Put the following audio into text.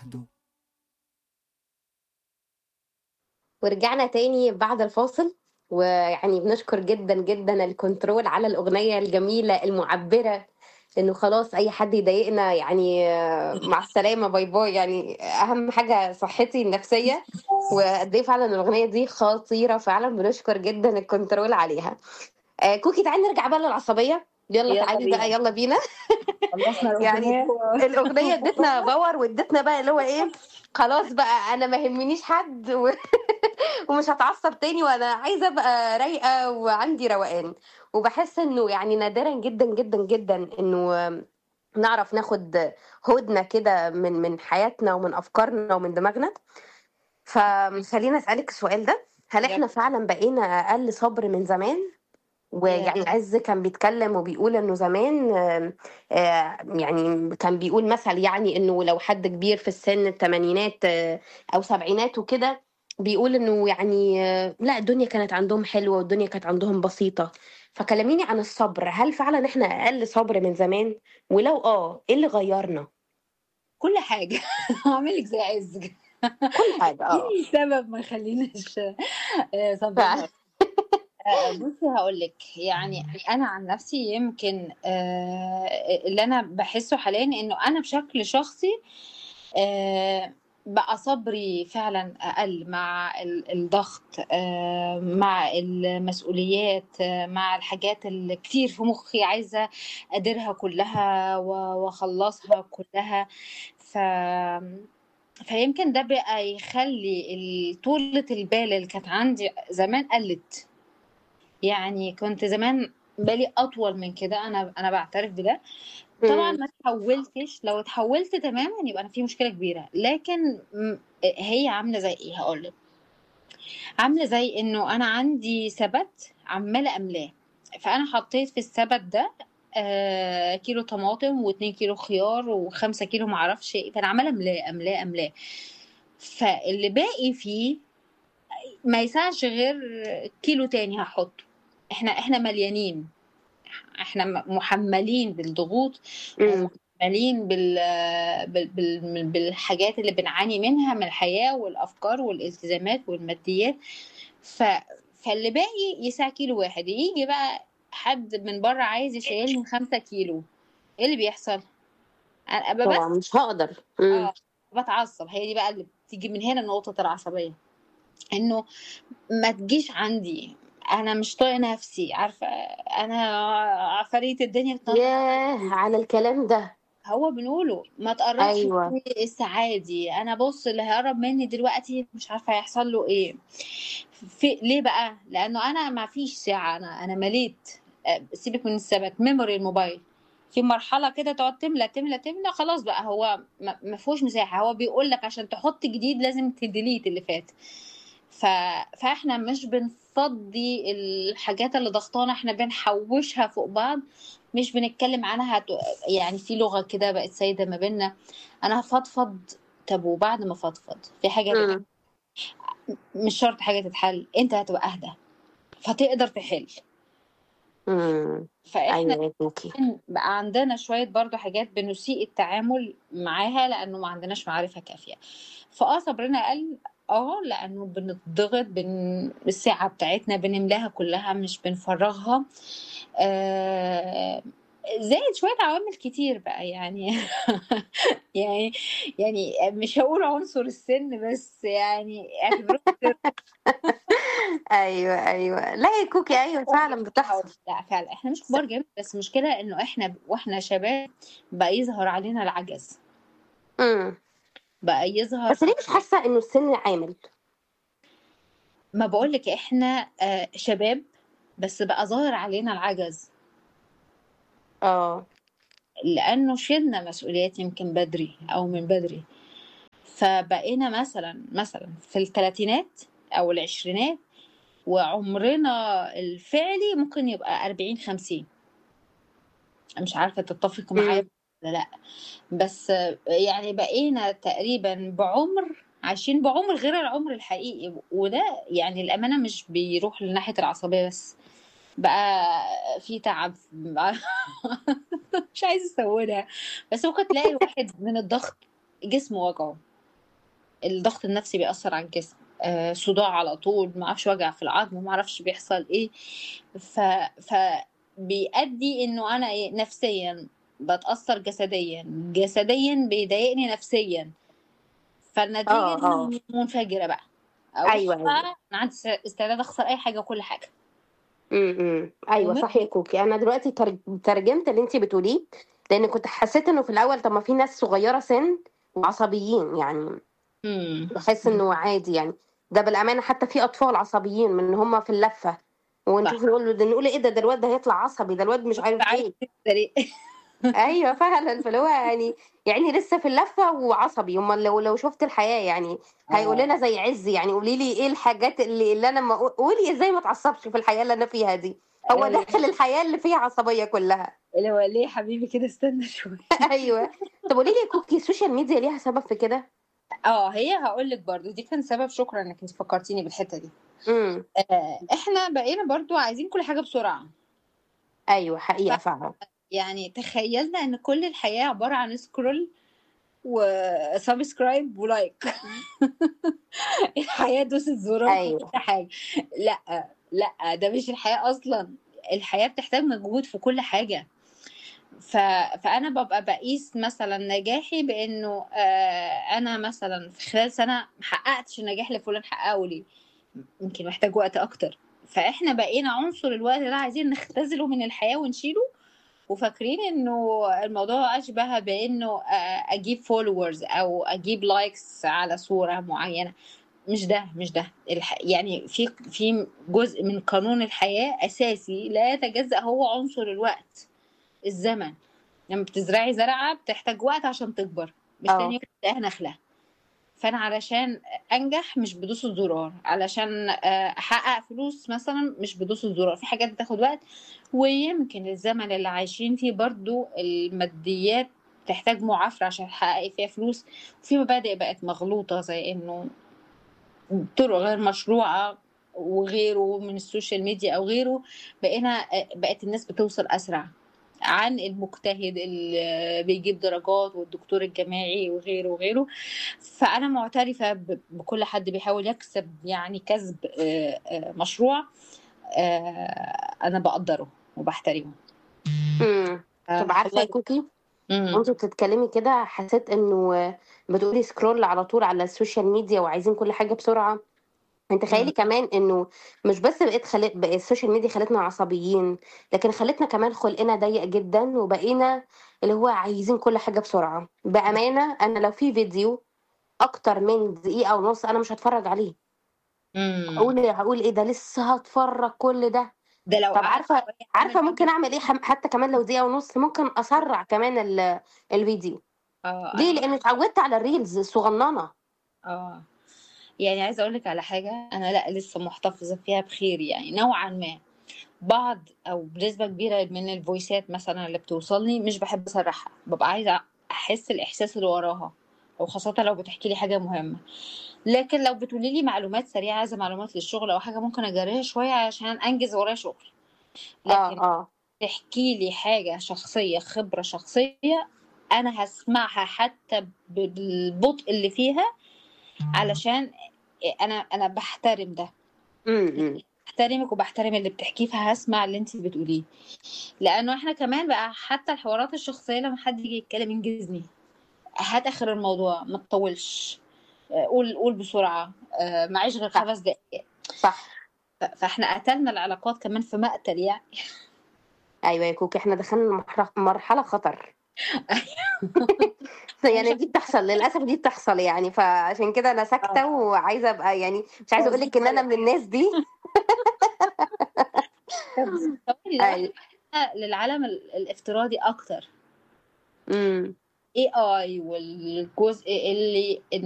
وحده ورجعنا تاني بعد الفاصل ويعني بنشكر جدا جدا الكنترول على الأغنية الجميلة المعبرة انه خلاص اي حد يضايقنا يعني آه، مع السلامة باي باي يعني اهم حاجة صحتي النفسية وقد ايه فعلا الاغنية دي خطيرة فعلا بنشكر جدا الكنترول عليها آه، كوكي تعالي نرجع بقى للعصبية يلا يلا تعالي بينا. بقى يلا بينا خلصنا يعني الأغنية. الاغنيه ادتنا باور وادتنا بقى اللي هو ايه خلاص بقى انا ما يهمنيش حد و... ومش هتعصب تاني وانا عايزه ابقى رايقه وعندي روقان وبحس انه يعني نادرا جدا جدا جدا انه نعرف ناخد هدنه كده من من حياتنا ومن افكارنا ومن دماغنا فخلينا اسالك السؤال ده هل احنا فعلا بقينا اقل صبر من زمان ويعني عز كان بيتكلم وبيقول انه زمان آم، آه، يعني كان بيقول مثل يعني انه لو حد كبير في السن الثمانينات او سبعينات وكده بيقول انه يعني آه، لا الدنيا كانت عندهم حلوه والدنيا كانت عندهم بسيطه فكلميني عن الصبر هل فعلا احنا اقل صبر من زمان ولو اه ايه اللي غيرنا كل حاجة هعمل لك زي عز كده. كل حاجه اه ايه السبب ما يخليناش آه، صبر فعلا. آه، بصي هقول لك يعني انا عن نفسي يمكن آه، اللي انا بحسه حاليا انه انا بشكل شخصي آه، بقى صبري فعلا اقل مع ال- الضغط آه، مع المسؤوليات آه، مع الحاجات اللي كتير في مخي عايزه اديرها كلها و- واخلصها كلها ف فيمكن ده بقى يخلي ال- طولة البال اللي كانت عندي زمان قلت يعني كنت زمان بالي اطول من كده انا انا بعترف بده طبعا مم. ما تحولتش لو اتحولت تماما يبقى انا في مشكله كبيره لكن م- هي عامله زي ايه هقول لك عامله زي انه انا عندي ثبت عماله املاه فانا حطيت في الثبت ده آه كيلو طماطم واتنين كيلو خيار وخمسة كيلو معرفش ايه فانا عماله املاه املاه املاه فاللي باقي فيه ما يسعش غير كيلو تاني هحطه احنا احنا مليانين احنا م- محملين بالضغوط مم. ومحملين بال... بال... بال... بالحاجات اللي بنعاني منها من الحياة والأفكار والالتزامات والماديات ف... فاللي باقي يسع كيلو واحد يجي بقى حد من بره عايز يشيلني خمسة كيلو ايه اللي بيحصل؟ انا أبقى طبعا بس مش هقدر مم. اه بتعصب هي دي بقى اللي بتيجي من هنا نقطة العصبية انه ما تجيش عندي انا مش طايقه نفسي عارفه انا عفاريت الدنيا بتنطط ياه على الكلام ده هو بنقوله ما تقربش ايوه مني السعادي انا بص اللي هيقرب مني دلوقتي مش عارفه هيحصل له ايه في ليه بقى لانه انا ما فيش ساعه انا انا مليت آه، سيبك من الثبات ميموري الموبايل في مرحله كده تقعد تملى تملى تملى خلاص بقى هو ما ما فيهوش مساحه هو بيقول لك عشان تحط جديد لازم تديليت اللي فات ف... فاحنا مش بنفضي الحاجات اللي ضغطانا احنا بنحوشها فوق بعض مش بنتكلم عنها هت... يعني في لغة كده بقت سايدة ما بيننا انا هفضفض طب وبعد ما فضفض في حاجة هتتحل مم. مش شرط حاجة تتحل انت هتبقى اهدى فتقدر تحل مم. فاحنا ايوه يا كوكي بقى عندنا شوية برضو حاجات بنسيء التعامل معاها لأنه ما عندناش معرفة كافية فاه صبرنا قل اه لأنه بنضغط بن... الساعة بتاعتنا بنملاها كلها مش بنفرغها آه... زائد شوية عوامل كتير بقى يعني يعني يعني مش هقول عنصر السن بس يعني اعتبروه ايوه ايوه لا يا كوكي ايوه فعلا بتحصل لا فعلا احنا مش كبار جامد بس المشكلة انه احنا واحنا شباب بقى يظهر علينا العجز مم. بقى يظهر بس ليه مش حاسه انه السن عامل ما بقولك احنا آه، شباب بس بقى ظاهر علينا العجز اه لانه شلنا مسؤوليات يمكن بدري او من بدري فبقينا مثلا مثلا في الثلاثينات او العشرينات وعمرنا الفعلي ممكن يبقى 40 50 مش عارفه تتفق معايا مم. ولا لا بس آه، يعني بقينا تقريبا بعمر عايشين بعمر غير العمر الحقيقي وده يعني الامانه مش بيروح لناحيه العصبيه بس بقى في تعب مش عايزه اسودها بس ممكن تلاقي الواحد من الضغط جسمه وجعه الضغط النفسي بيأثر على الجسم آه، صداع على طول ما اعرفش وجع في العظم ما اعرفش بيحصل ايه ف ف بيؤدي انه انا إيه نفسيا بتأثر جسديا جسديا بيضايقني نفسيا فالنتيجة اه ان انا اه منفجرة بقى ايوه اروح ايوه بقى انا عندي استعداد اخسر اي حاجة وكل حاجة امم ايوه ومن صح يا كوكي انا دلوقتي تر- ترجمت اللي انت بتقوليه لان كنت حسيت انه في الاول طب ما في ناس صغيره سن وعصبيين يعني مم. بحس انه عادي يعني ده بالامانه حتى في اطفال عصبيين من ان هم في اللفه ونشوف صح نقول له ده نقول ايه ده ده الواد ده هيطلع عصبي ده الواد مش عارف عايز ايه تشتري ايوه فعلا فاللي هو يعني يعني لسه في اللفه وعصبي امال لو لو شفت الحياه يعني هيقول اه لنا زي عز يعني قولي لي ايه الحاجات اللي اللي انا ما أقول- قولي ازاي ما اتعصبش في الحياه اللي انا فيها دي هو ايوه داخل الحياه اللي فيها عصبيه كلها اللي هو ليه يا حبيبي كده استنى شوية ايوه طب قولي لي يا كوكي السوشيال ميديا ليها سبب في كده اه هي هقول لك برضو دي كان سبب شكرا انك انت فكرتيني بالحتة دي امم آه احنا بقينا برضو عايزين كل حاجة بسرعة ايوه ف حقيقه فعلا يعني تخيلنا ان كل الحياة عبارة عن سكرول وسبسكرايب ولايك الحياة دوس الزرار في ايوه كل حاجة لا لا ده مش الحياة اصلا الحياة بتحتاج مجهود في كل حاجة ف... فانا ببقى بقيس مثلا نجاحي بانه آه انا مثلا في خلال سنه ما حققتش النجاح اللي فلان حققه لي يمكن محتاج وقت اكتر فاحنا بقينا عنصر الوقت ده عايزين نختزله من الحياه ونشيله وفاكرين انه الموضوع اشبه بانه آه، اجيب فولورز او اجيب لايكس على صوره معينه مش ده مش ده الح... يعني في في جزء من قانون الحياه اساسي لا يتجزأ هو عنصر الوقت الزمن لما بتزرعي زرعه بتحتاج وقت عشان تكبر مش تاني اه يوم تلاقيها نخله فانا علشان انجح مش بدوس الزرار علشان آه، احقق فلوس مثلا مش بدوس الزرار في حاجات بتاخد وقت ويمكن الزمن اللي عايشين فيه برضو الماديات تحتاج معافرة عشان تحققي فيها فلوس وفي مبادئ بقت مغلوطة زي انه طرق غير مشروعة وغيره من السوشيال ميديا او غيره بقينا بقت الناس بتوصل اسرع عن المجتهد اللي بيجيب درجات والدكتور الجامعي وغيره وغيره فانا معترفه ب- بكل حد بيحاول يكسب يعني كسب آه، آه، مشروع آه، انا بقدره وبحترمه امم طب عارفه يا الله كوكي امم وانت بتتكلمي كده حسيت انه بتقولي سكرول على طول على السوشيال ميديا وعايزين كل حاجه بسرعه انت تخيلي كمان انه مش بس بقيت خلت بقى السوشيال ميديا خلتنا عصبيين لكن خلتنا كمان خلقنا ضيق جدا وبقينا اللي هو عايزين كل حاجه بسرعه بامانه انا لو في فيديو اكتر من دقيقه ونص انا مش هتفرج عليه امم هقول هقول ايه ده لسه هتفرج كل ده ده لو طب قعدت عارفه شويه اعمل عارفه ممكن فيديو اعمل ايه حم- حتى كمان لو دقيقه ونص ممكن اسرع كمان ال- الفيديو اه ليه انا لان اتعودت على الريلز الصغننه اه يعني عايزه اقول لك على حاجه انا لا لسه محتفظه فيها بخير يعني نوعا ما بعض او بنسبه كبيره من الفويسات مثلا اللي بتوصلني مش بحب اسرحها ببقى عايزه احس الاحساس اللي وراها وخاصة لو بتحكي لي حاجة مهمة لكن لو بتقولي لي معلومات سريعة عايزة معلومات للشغل أو حاجة ممكن أجريها شوية عشان أنجز ورايا شغل اه لكن اه تحكي لي حاجة شخصية خبرة شخصية أنا هسمعها حتى بالبطء اللي فيها علشان أنا أنا بحترم ده امم بحترمك وبحترم اللي بتحكيه فهسمع اللي انت بتقوليه لانه احنا كمان بقى حتى الحوارات الشخصيه لما حد يجي يتكلم ينجزني هات اخر الموضوع ما تطولش آه، قول قول بسرعه آه، معيش غير صح خمس دقائق صح ف- فاحنا قتلنا العلاقات كمان في مقتل يعني ايوه يا كوكي احنا دخلنا مرح- مرحله خطر يعني دي بتحصل للاسف دي بتحصل يعني فعشان كده انا ساكته اه وعايزه ابقى يعني مش عايزه اقول لك ان انا من الناس دي طب ثواني لو احنا ايوه بقى للعالم ال- الافتراضي اكتر امم اي اي والجزء اللي